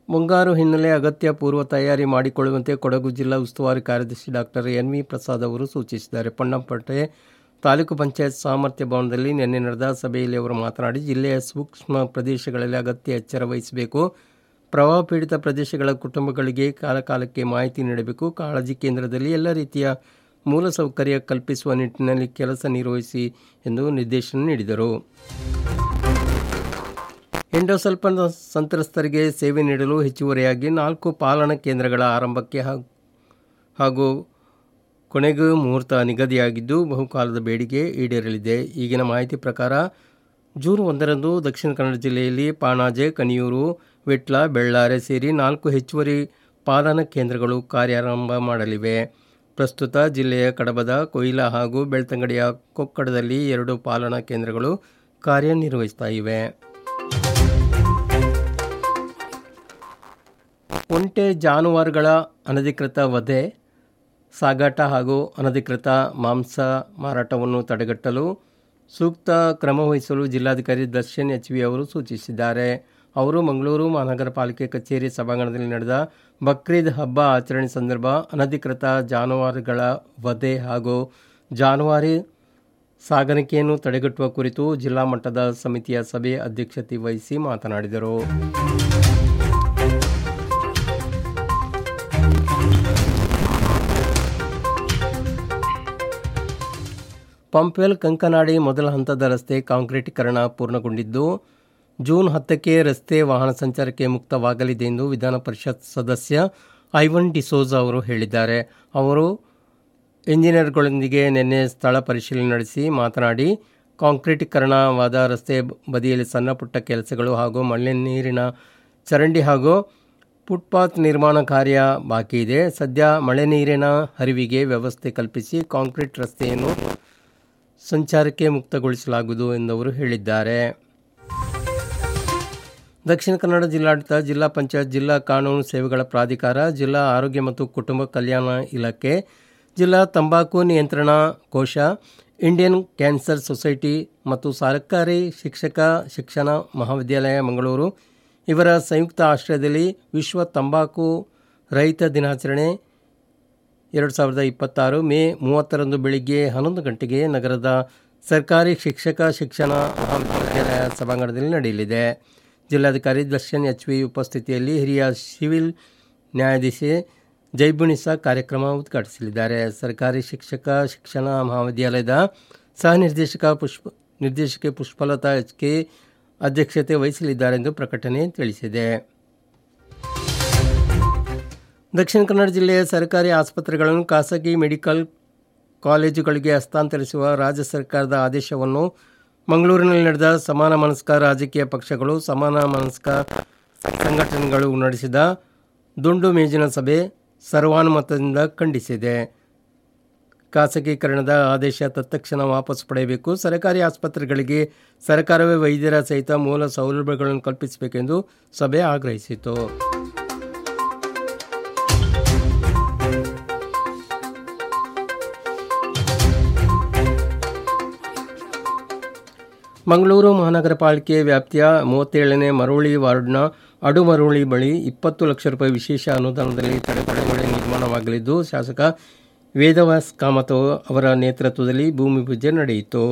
ಮುಂಗಾರು ಹಿನ್ನೆಲೆ ಅಗತ್ಯ ಪೂರ್ವ ತಯಾರಿ ಮಾಡಿಕೊಳ್ಳುವಂತೆ ಕೊಡಗು ಜಿಲ್ಲಾ ಉಸ್ತುವಾರಿ ಕಾರ್ಯದರ್ಶಿ ಡಾಕ್ಟರ್ ಎನ್ ವಿ ಪ್ರಸಾದ್ ಅವರು ಸೂಚಿಸಿದ್ದಾರೆ ಪೊನ್ನಂಪೇಟೆ ತಾಲೂಕು ಪಂಚಾಯತ್ ಸಾಮರ್ಥ್ಯ ಭವನದಲ್ಲಿ ನಿನ್ನೆ ನಡೆದ ಸಭೆಯಲ್ಲಿ ಅವರು ಮಾತನಾಡಿ ಜಿಲ್ಲೆಯ ಸೂಕ್ಷ್ಮ ಪ್ರದೇಶಗಳಲ್ಲಿ ಅಗತ್ಯ ಎಚ್ಚರ ವಹಿಸಬೇಕು ಪ್ರವಾಹ ಪೀಡಿತ ಪ್ರದೇಶಗಳ ಕುಟುಂಬಗಳಿಗೆ ಕಾಲಕಾಲಕ್ಕೆ ಮಾಹಿತಿ ನೀಡಬೇಕು ಕಾಳಜಿ ಕೇಂದ್ರದಲ್ಲಿ ಎಲ್ಲ ರೀತಿಯ ಮೂಲಸೌಕರ್ಯ ಕಲ್ಪಿಸುವ ನಿಟ್ಟಿನಲ್ಲಿ ಕೆಲಸ ನಿರ್ವಹಿಸಿ ಎಂದು ನಿರ್ದೇಶನ ನೀಡಿದರು ಎಂಡೋಸಲ್ಫನ್ ಸಂತ್ರಸ್ತರಿಗೆ ಸೇವೆ ನೀಡಲು ಹೆಚ್ಚುವರಿಯಾಗಿ ನಾಲ್ಕು ಪಾಲನಾ ಕೇಂದ್ರಗಳ ಆರಂಭಕ್ಕೆ ಹಾಗೂ- ಹಾಗೂ ಕೊನೆಗೂ ಮುಹೂರ್ತ ನಿಗದಿಯಾಗಿದ್ದು ಬಹುಕಾಲದ ಬೇಡಿಕೆ ಈಡೇರಲಿದೆ ಈಗಿನ ಮಾಹಿತಿ ಪ್ರಕಾರ ಜೂನ್ ಒಂದರಂದು ದಕ್ಷಿಣ ಕನ್ನಡ ಜಿಲ್ಲೆಯಲ್ಲಿ ಪಾಣಾಜೆ ಕನಿಯೂರು ವಿಟ್ಲ ಬೆಳ್ಳಾರೆ ಸೇರಿ ನಾಲ್ಕು ಹೆಚ್ಚುವರಿ ಪಾಲನಾ ಕೇಂದ್ರಗಳು ಕಾರ್ಯಾರಂಭ ಮಾಡಲಿವೆ ಪ್ರಸ್ತುತ ಜಿಲ್ಲೆಯ ಕಡಬದ ಕೊಯ್ಲಾ ಹಾಗೂ ಬೆಳ್ತಂಗಡಿಯ ಕೊಕ್ಕಡದಲ್ಲಿ ಎರಡು ಪಾಲನಾ ಕೇಂದ್ರಗಳು ಕಾರ್ಯನಿರ್ವಹಿಸ್ತಾ ಇವೆ ಒಂಟೆ ಜಾನುವಾರುಗಳ ಅನಧಿಕೃತ ವಧೆ ಸಾಗಾಟ ಹಾಗೂ ಅನಧಿಕೃತ ಮಾಂಸ ಮಾರಾಟವನ್ನು ತಡೆಗಟ್ಟಲು ಸೂಕ್ತ ಕ್ರಮ ವಹಿಸಲು ಜಿಲ್ಲಾಧಿಕಾರಿ ದರ್ಶನ್ ಎಚ್ ವಿ ಅವರು ಸೂಚಿಸಿದ್ದಾರೆ ಅವರು ಮಂಗಳೂರು ಮಹಾನಗರ ಪಾಲಿಕೆ ಕಚೇರಿ ಸಭಾಂಗಣದಲ್ಲಿ ನಡೆದ ಬಕ್ರೀದ್ ಹಬ್ಬ ಆಚರಣೆ ಸಂದರ್ಭ ಅನಧಿಕೃತ ಜಾನುವಾರುಗಳ ವಧೆ ಹಾಗೂ ಜಾನುವಾರು ಸಾಗಾಣಿಕೆಯನ್ನು ತಡೆಗಟ್ಟುವ ಕುರಿತು ಜಿಲ್ಲಾ ಮಟ್ಟದ ಸಮಿತಿಯ ಸಭೆ ಅಧ್ಯಕ್ಷತೆ ವಹಿಸಿ ಮಾತನಾಡಿದರು ಪಂಪ್ವೆಲ್ ಕಂಕನಾಡಿ ಮೊದಲ ಹಂತದ ರಸ್ತೆ ಕಾಂಕ್ರೀಟೀಕರಣ ಪೂರ್ಣಗೊಂಡಿದ್ದು ಜೂನ್ ಹತ್ತಕ್ಕೆ ರಸ್ತೆ ವಾಹನ ಸಂಚಾರಕ್ಕೆ ಮುಕ್ತವಾಗಲಿದೆ ಎಂದು ವಿಧಾನ ಪರಿಷತ್ ಸದಸ್ಯ ಐವನ್ ಡಿಸೋಜಾ ಅವರು ಹೇಳಿದ್ದಾರೆ ಅವರು ಇಂಜಿನಿಯರ್ಗಳೊಂದಿಗೆ ನಿನ್ನೆ ಸ್ಥಳ ಪರಿಶೀಲನೆ ನಡೆಸಿ ಮಾತನಾಡಿ ಕಾಂಕ್ರೀಟೀಕರಣವಾದ ರಸ್ತೆ ಬದಿಯಲ್ಲಿ ಸಣ್ಣ ಪುಟ್ಟ ಕೆಲಸಗಳು ಹಾಗೂ ಮಳೆ ನೀರಿನ ಚರಂಡಿ ಹಾಗೂ ಫುಟ್ಪಾತ್ ನಿರ್ಮಾಣ ಕಾರ್ಯ ಬಾಕಿ ಇದೆ ಸದ್ಯ ಮಳೆ ನೀರಿನ ಹರಿವಿಗೆ ವ್ಯವಸ್ಥೆ ಕಲ್ಪಿಸಿ ಕಾಂಕ್ರೀಟ್ ರಸ್ತೆಯನ್ನು ಸಂಚಾರಕ್ಕೆ ಮುಕ್ತಗೊಳಿಸಲಾಗುವುದು ಎಂದವರು ಹೇಳಿದ್ದಾರೆ ದಕ್ಷಿಣ ಕನ್ನಡ ಜಿಲ್ಲಾಡಳಿತ ಜಿಲ್ಲಾ ಪಂಚಾಯತ್ ಜಿಲ್ಲಾ ಕಾನೂನು ಸೇವೆಗಳ ಪ್ರಾಧಿಕಾರ ಜಿಲ್ಲಾ ಆರೋಗ್ಯ ಮತ್ತು ಕುಟುಂಬ ಕಲ್ಯಾಣ ಇಲಾಖೆ ಜಿಲ್ಲಾ ತಂಬಾಕು ನಿಯಂತ್ರಣ ಕೋಶ ಇಂಡಿಯನ್ ಕ್ಯಾನ್ಸರ್ ಸೊಸೈಟಿ ಮತ್ತು ಸರ್ಕಾರಿ ಶಿಕ್ಷಕ ಶಿಕ್ಷಣ ಮಹಾವಿದ್ಯಾಲಯ ಮಂಗಳೂರು ಇವರ ಸಂಯುಕ್ತ ಆಶ್ರಯದಲ್ಲಿ ವಿಶ್ವ ತಂಬಾಕು ರಹಿತ ದಿನಾಚರಣೆ ಎರಡು ಸಾವಿರದ ಇಪ್ಪತ್ತಾರು ಮೇ ಮೂವತ್ತರಂದು ಬೆಳಿಗ್ಗೆ ಹನ್ನೊಂದು ಗಂಟೆಗೆ ನಗರದ ಸರ್ಕಾರಿ ಶಿಕ್ಷಕ ಶಿಕ್ಷಣ ಮಹಾವಿದ್ಯಾಲಯ ಸಭಾಂಗಣದಲ್ಲಿ ನಡೆಯಲಿದೆ ಜಿಲ್ಲಾಧಿಕಾರಿ ದರ್ಶನ್ ಎಚ್ ವಿ ಉಪಸ್ಥಿತಿಯಲ್ಲಿ ಹಿರಿಯ ಸಿವಿಲ್ ನ್ಯಾಯಾಧೀಶೆ ಜೈಬುಣಿಸಾ ಕಾರ್ಯಕ್ರಮ ಉದ್ಘಾಟಿಸಲಿದ್ದಾರೆ ಸರ್ಕಾರಿ ಶಿಕ್ಷಕ ಶಿಕ್ಷಣ ಮಹಾವಿದ್ಯಾಲಯದ ಸಹ ನಿರ್ದೇಶಕ ಪುಷ್ಪ ನಿರ್ದೇಶಕಿ ಪುಷ್ಪಲತಾ ಎಚ್ ಕೆ ಅಧ್ಯಕ್ಷತೆ ವಹಿಸಲಿದ್ದಾರೆ ಎಂದು ಪ್ರಕಟಣೆ ತಿಳಿಸಿದೆ ದಕ್ಷಿಣ ಕನ್ನಡ ಜಿಲ್ಲೆಯ ಸರ್ಕಾರಿ ಆಸ್ಪತ್ರೆಗಳನ್ನು ಖಾಸಗಿ ಮೆಡಿಕಲ್ ಕಾಲೇಜುಗಳಿಗೆ ಹಸ್ತಾಂತರಿಸುವ ರಾಜ್ಯ ಸರ್ಕಾರದ ಆದೇಶವನ್ನು ಮಂಗಳೂರಿನಲ್ಲಿ ನಡೆದ ಸಮಾನ ಮನಸ್ಕ ರಾಜಕೀಯ ಪಕ್ಷಗಳು ಸಮಾನ ಮನಸ್ಕ ಸಂಘಟನೆಗಳು ನಡೆಸಿದ ದುಂಡು ಮೇಜಿನ ಸಭೆ ಸರ್ವಾನುಮತದಿಂದ ಖಂಡಿಸಿದೆ ಖಾಸಗೀಕರಣದ ಆದೇಶ ತತ್ಕ್ಷಣ ವಾಪಸ್ ಪಡೆಯಬೇಕು ಸರ್ಕಾರಿ ಆಸ್ಪತ್ರೆಗಳಿಗೆ ಸರ್ಕಾರವೇ ವೈದ್ಯರ ಸಹಿತ ಮೂಲ ಸೌಲಭ್ಯಗಳನ್ನು ಕಲ್ಪಿಸಬೇಕೆಂದು ಸಭೆ ಆಗ್ರಹಿಸಿತು ಮಂಗಳೂರು ಮಹಾನಗರ ಪಾಲಿಕೆ ವ್ಯಾಪ್ತಿಯ ಮೂವತ್ತೇಳನೇ ಮರವಳ್ಳಿ ವಾರ್ಡ್ನ ಅಡುಮರವಳ್ಳಿ ಬಳಿ ಇಪ್ಪತ್ತು ಲಕ್ಷ ರೂಪಾಯಿ ವಿಶೇಷ ಅನುದಾನದಲ್ಲಿ ತಡೆತಡೆಗೊಳ್ಳಿ ನಿರ್ಮಾಣವಾಗಲಿದ್ದು ಶಾಸಕ ವೇದವಾಸ್ ಕಾಮತ್ ಅವರ ನೇತೃತ್ವದಲ್ಲಿ ಭೂಮಿ ಪೂಜೆ ನಡೆಯಿತು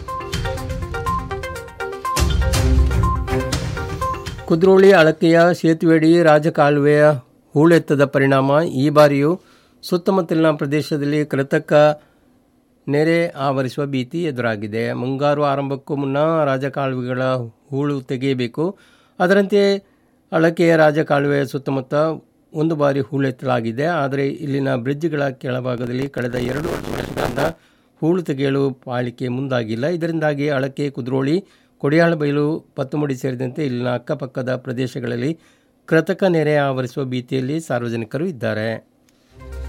ಕುದ್ರೋಳಿ ಅಳಕೆಯ ಸೇತುವೆಯಡಿ ರಾಜಕಾಲುವೆಯ ಹೂಳೆತ್ತದ ಪರಿಣಾಮ ಈ ಬಾರಿಯೂ ಸುತ್ತಮುತ್ತಲಿನ ಪ್ರದೇಶದಲ್ಲಿ ಕೃತಕ ನೆರೆ ಆವರಿಸುವ ಭೀತಿ ಎದುರಾಗಿದೆ ಮುಂಗಾರು ಆರಂಭಕ್ಕೂ ಮುನ್ನ ರಾಜಕಾಲುವೆಗಳ ಹೂಳು ತೆಗೆಯಬೇಕು ಅದರಂತೆ ಅಳಕೆಯ ರಾಜಕಾಲುವೆಯ ಸುತ್ತಮುತ್ತ ಒಂದು ಬಾರಿ ಹೂಳೆತ್ತಲಾಗಿದೆ ಆದರೆ ಇಲ್ಲಿನ ಬ್ರಿಡ್ಜ್ಗಳ ಕೆಳಭಾಗದಲ್ಲಿ ಕಳೆದ ಎರಡು ವರ್ಷಗಳಿಂದ ಹೂಳು ತೆಗೆಯಲು ಪಾಲಿಕೆ ಮುಂದಾಗಿಲ್ಲ ಇದರಿಂದಾಗಿ ಅಳಕೆ ಕುದ್ರೋಳಿ ಕೊಡಿಯಾಳ ಬೈಲು ಪತ್ತುಮುಡಿ ಸೇರಿದಂತೆ ಇಲ್ಲಿನ ಅಕ್ಕಪಕ್ಕದ ಪ್ರದೇಶಗಳಲ್ಲಿ ಕೃತಕ ನೆರೆ ಆವರಿಸುವ ಭೀತಿಯಲ್ಲಿ ಸಾರ್ವಜನಿಕರು ಇದ್ದಾರೆ